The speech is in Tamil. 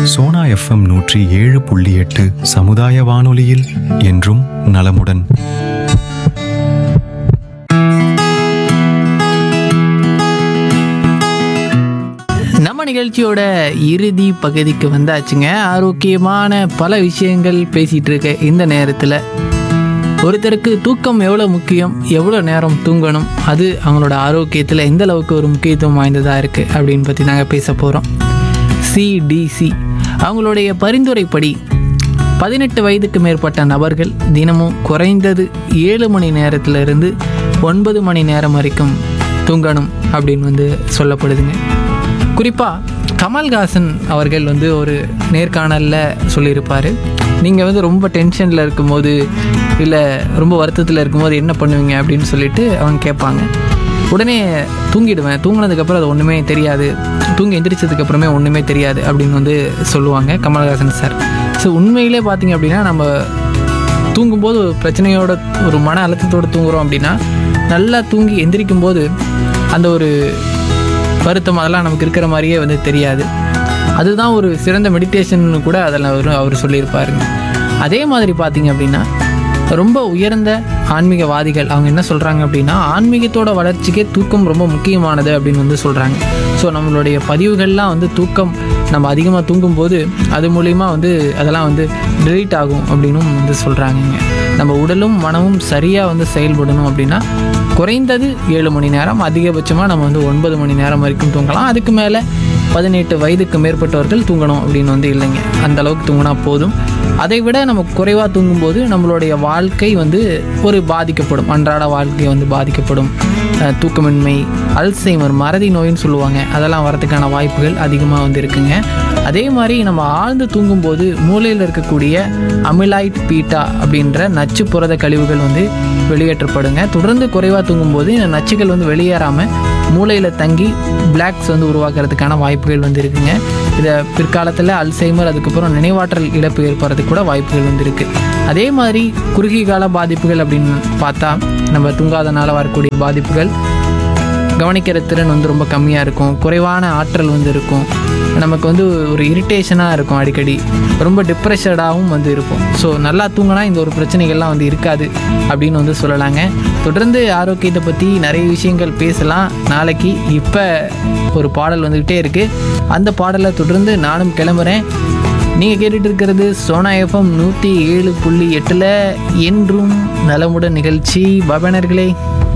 சோனா எஃப்எம் நூற்றி ஏழு புள்ளி எட்டு சமுதாய வானொலியில் என்றும் நலமுடன் நம்ம நிகழ்ச்சியோட இறுதி பகுதிக்கு வந்தாச்சுங்க ஆரோக்கியமான பல விஷயங்கள் பேசிகிட்டு இருக்க இந்த நேரத்தில் ஒருத்தருக்கு தூக்கம் எவ்வளோ முக்கியம் எவ்வளோ நேரம் தூங்கணும் அது அவங்களோட ஆரோக்கியத்தில் எந்த அளவுக்கு ஒரு முக்கியத்துவம் வாய்ந்ததாக இருக்குது அப்படின்னு பற்றி நாங்கள் பேச போகிறோம் சிடிசி அவங்களுடைய பரிந்துரைப்படி பதினெட்டு வயதுக்கு மேற்பட்ட நபர்கள் தினமும் குறைந்தது ஏழு மணி நேரத்திலிருந்து ஒன்பது மணி நேரம் வரைக்கும் தூங்கணும் அப்படின்னு வந்து சொல்லப்படுதுங்க குறிப்பாக கமல்ஹாசன் அவர்கள் வந்து ஒரு நேர்காணலில் சொல்லியிருப்பார் நீங்கள் வந்து ரொம்ப டென்ஷனில் இருக்கும்போது இல்லை ரொம்ப வருத்தத்தில் இருக்கும்போது என்ன பண்ணுவீங்க அப்படின்னு சொல்லிட்டு அவங்க கேட்பாங்க உடனே தூங்கிடுவேன் தூங்கினதுக்கப்புறம் அது ஒன்றுமே தெரியாது தூங்கி எந்திரிச்சதுக்கப்புறமே ஒன்றுமே தெரியாது அப்படின்னு வந்து சொல்லுவாங்க கமல்ஹாசன் சார் ஸோ உண்மையிலே பார்த்தீங்க அப்படின்னா நம்ம தூங்கும்போது ஒரு பிரச்சனையோட ஒரு மன அழுத்தத்தோடு தூங்குறோம் அப்படின்னா நல்லா தூங்கி எந்திரிக்கும் போது அந்த ஒரு வருத்தம் அதெல்லாம் நமக்கு இருக்கிற மாதிரியே வந்து தெரியாது அதுதான் ஒரு சிறந்த மெடிடேஷன் கூட அதில் அவர் அவர் சொல்லியிருப்பாருங்க அதே மாதிரி பார்த்தீங்க அப்படின்னா ரொம்ப உயர்ந்த ஆன்மீகவாதிகள் அவங்க என்ன சொல்கிறாங்க அப்படின்னா ஆன்மீகத்தோட வளர்ச்சிக்கே தூக்கம் ரொம்ப முக்கியமானது அப்படின்னு வந்து சொல்கிறாங்க ஸோ நம்மளுடைய பதிவுகள்லாம் வந்து தூக்கம் நம்ம அதிகமாக தூங்கும்போது அது மூலிமா வந்து அதெல்லாம் வந்து delete ஆகும் அப்படின்னும் வந்து சொல்கிறாங்கங்க நம்ம உடலும் மனமும் சரியாக வந்து செயல்படணும் அப்படின்னா குறைந்தது ஏழு மணி நேரம் அதிகபட்சமாக நம்ம வந்து ஒன்பது மணி நேரம் வரைக்கும் தூங்கலாம் அதுக்கு மேலே பதினெட்டு வயதுக்கு மேற்பட்டவர்கள் தூங்கணும் அப்படின்னு வந்து இல்லைங்க அந்த அளவுக்கு தூங்கினா போதும் அதை விட நம்ம குறைவாக தூங்கும்போது நம்மளுடைய வாழ்க்கை வந்து ஒரு பாதிக்கப்படும் அன்றாட வாழ்க்கை வந்து பாதிக்கப்படும் அஹ் தூக்கமின்மை அல்சைமர் மறதி நோயின்னு சொல்லுவாங்க அதெல்லாம் வரதுக்கான வாய்ப்புகள் அதிகமாக வந்து இருக்குங்க அதே மாதிரி நம்ம ஆழ்ந்து தூங்கும்போது மூளையில் இருக்கக்கூடிய அமிலாய்ட் பீட்டா அப்படின்ற நச்சு புரத கழிவுகள் வந்து வெளியேற்றப்படுங்க தொடர்ந்து குறைவாக தூங்கும்போது இந்த நச்சுகள் வந்து வெளியேறாமல் மூளையில் தங்கி பிளாக்ஸ் வந்து உருவாக்குறதுக்கான வாய்ப்புகள் வந்து இருக்குங்க இதை பிற்காலத்தில் அல்சைமர் அதுக்கப்புறம் நினைவாற்றல் இழப்பு ஏற்படுறதுக்கு கூட வாய்ப்புகள் வந்து இருக்குது அதே மாதிரி குறுகிய கால பாதிப்புகள் அப்படின்னு பார்த்தா நம்ம தூங்காதனால வரக்கூடிய பாதிப்புகள் கவனிக்கிற திறன் வந்து ரொம்ப கம்மியாக இருக்கும் குறைவான ஆற்றல் வந்து இருக்கும் நமக்கு வந்து ஒரு இரிட்டேஷனாக இருக்கும் அடிக்கடி ரொம்ப டிப்ரெஷடாகவும் வந்து இருக்கும் ஸோ நல்லா தூங்கினா இந்த ஒரு பிரச்சனைகள்லாம் வந்து இருக்காது அப்படின்னு வந்து சொல்லலாங்க தொடர்ந்து ஆரோக்கியத்தை பற்றி நிறைய விஷயங்கள் பேசலாம் நாளைக்கு இப்போ ஒரு பாடல் வந்துக்கிட்டே இருக்குது அந்த பாடலை தொடர்ந்து நானும் கிளம்புறேன் நீங்கள் கேட்டுட்டு இருக்கிறது சோனா எஃப்எம் நூற்றி ஏழு புள்ளி எட்டில் என்றும் நலமுடன் நிகழ்ச்சி பபனர்களே